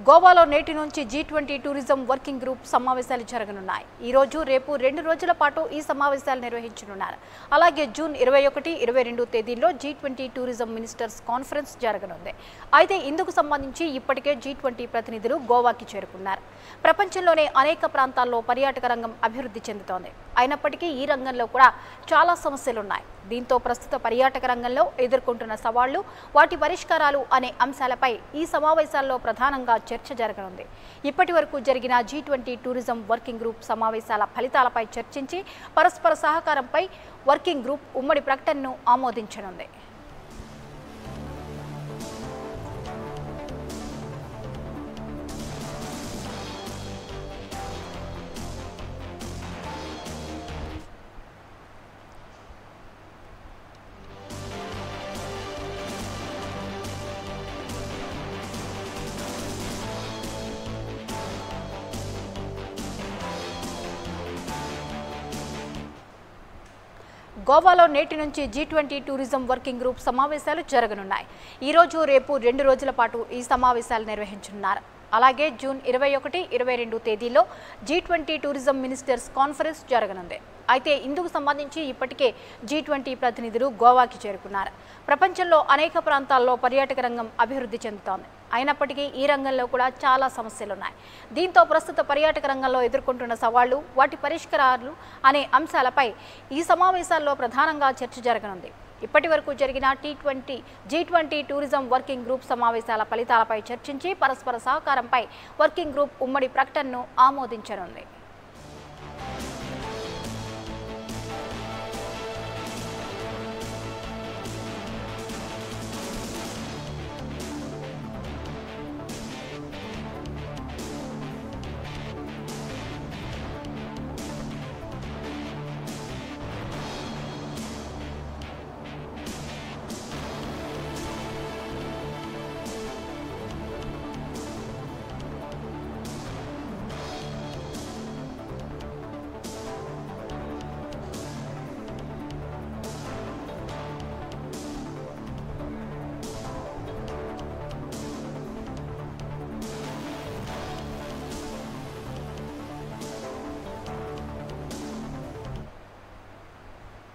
గోవాలో నేటి నుంచి G twenty tourism working group సమావేశాలు జరగనున్నాయి ఈ రోజు రేపు రెండు రోజుల పాటు ఈ సమావేశాలు నిర్వహించనున్నారు అలాగే జూన్ ఇరవై ఒకటి ఇరవై రెండు తేదీల్లో G twenty tourism ministers conference జరగనుంది అయితే ఇందుకు సంబంధించి ఇప్పటికే జీ ట్వంటీ ప్రతినిధులు గోవాకి చేరుకున్నారు ప్రపంచంలోనే అనేక ప్రాంతాల్లో పర్యాటక రంగం అభివృద్ధి చెందుతోంది అయినప్పటికీ ఈ రంగంలో కూడా చాలా సమస్యలున్నాయి దీంతో ప్రస్తుత పర్యాటక రంగంలో ఎదుర్కొంటున్న సవాళ్లు వాటి పరిష్కారాలు అనే అంశాలపై ఈ సమావేశాల్లో ప్రధానంగా చర్చ జరగనుంది ఇప్పటి వరకు జరిగిన G twenty tourism working group సమావేశాల ఫలితాలపై చర్చించి పరస్పర సహకారంపై వర్కింగ్ గ్రూప్ ఉమ్మడి ప్రకటనను ఆమోదించనుంది గోవాలో నేటి నుంచి G twenty tourism working group సమావేశాలు జరగనున్నాయి ఈ రోజు రేపు రెండు రోజుల పాటు ఈ సమావేశాలు నిర్వహించనున్నారు అలాగే జూన్ ఇరవై ఒకటి ఇరవై రెండు తేదీలో G twenty tourism ministers conference జరగనుంది అయితే ఇందుకు సంబంధించి ఇప్పటికే జీ ట్వంటీ ప్రతినిధులు గోవాకి చేరుకున్నారు ప్రపంచంలో అనేక ప్రాంతాల్లో పర్యాటక రంగం అభివృద్ధి చెందుతోంది అయినప్పటికీ ఈ రంగంలో కూడా చాలా సమస్యలున్నాయి దీంతో ప్రస్తుత పర్యాటక రంగంలో ఎదుర్కొంటున్న సవాళ్లు వాటి పరిష్కారాలు అనే అంశాలపై ఈ సమావేశాల్లో ప్రధానంగా చర్చ జరగనుంది ఇప్పటి వరకు జరిగిన T twenty G twenty tourism working group సమావేశాల ఫలితాలపై చర్చించి పరస్పర సహకారంపై వర్కింగ్ గ్రూప్ ఉమ్మడి ప్రకటనను ఆమోదించనుంది